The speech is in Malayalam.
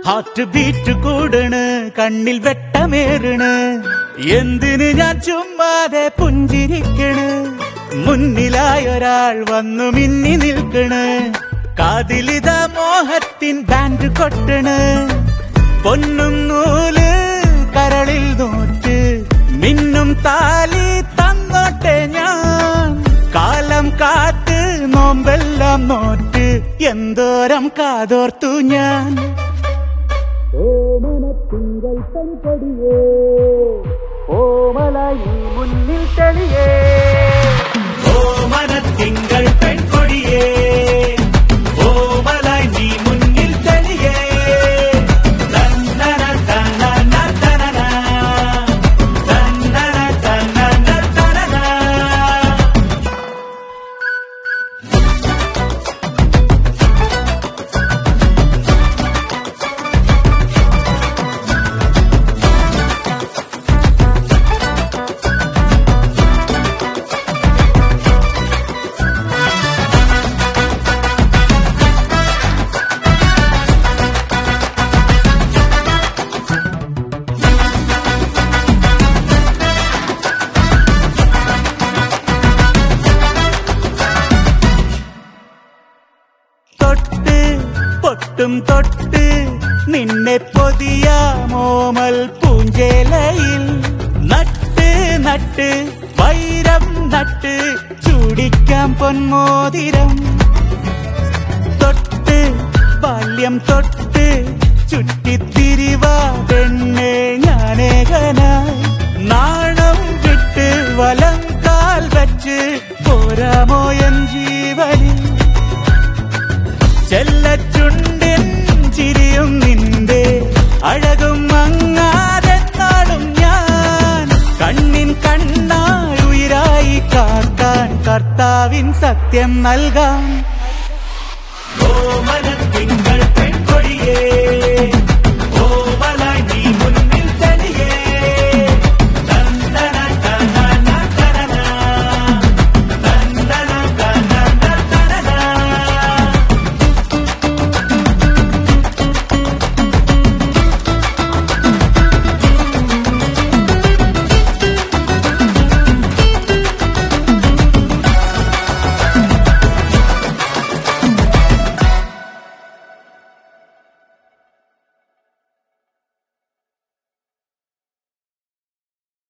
ഹാർട്ട് ബീറ്റ് കൂടണ് കണ്ണിൽ വെട്ടമേറണ് എന്തിന് ഞാൻ ചുമ്മാതെ പുഞ്ചിരിക്കണ് മുന്നിലായൊരാൾ വന്നു മിന്നി നിൽക്കണ് കാതിലിത മോഹത്തിൻ ബാൻഡ് കൊട്ടണ് പൊന്നും നൂല് കരളിൽ നോറ്റ് മിന്നും താലി തന്നോട്ടെ ഞാൻ കാലം കാത്ത് നോമ്പെല്ലാം നോറ്റ് എന്തോരം കാതോർത്തു ഞാൻ ഓമനത്തിങ്കൾ പെൺകൊടിയേ ഓമലായി നീ മുന്നിൽ തെളിയേ ഓമനത്തിങ്കൾ പെൺകൊടിയേ ഓമലായി നീ മുന്നിൽ തെളിയേ തന്നന തന്നന തനന തന്നന തന്നന തനന തൊട്ട് പൊട്ടും തൊട്ട് നിന്നെ പൊതിയാമോമൽ പൂഞ്ചേലയിൽ നട്ട് നട്ട് വൈരം നട്ട് ചൂടിക്കാം പൊന്മോതിരം തൊട്ട് ബാല്യം തൊട്ട് ചുറ്റിത്തിരിവാ പെണ്ണെ ഞാനേകനായി നാണം വിട്ട് വലം കാൽ വച്ച് പോരാമോ എൻ ജീവനിൽ ചെല്ലച്ചുണ്ടിൻ ചിരിയും നിന്റെ അഴകും മങ്ങാതെ നാടും ഞാൻ കണ്ണിൻ കണ്ണായി ഉയരായി കാക്കാൻ കർത്താവിൻ സത്യം നൽകാം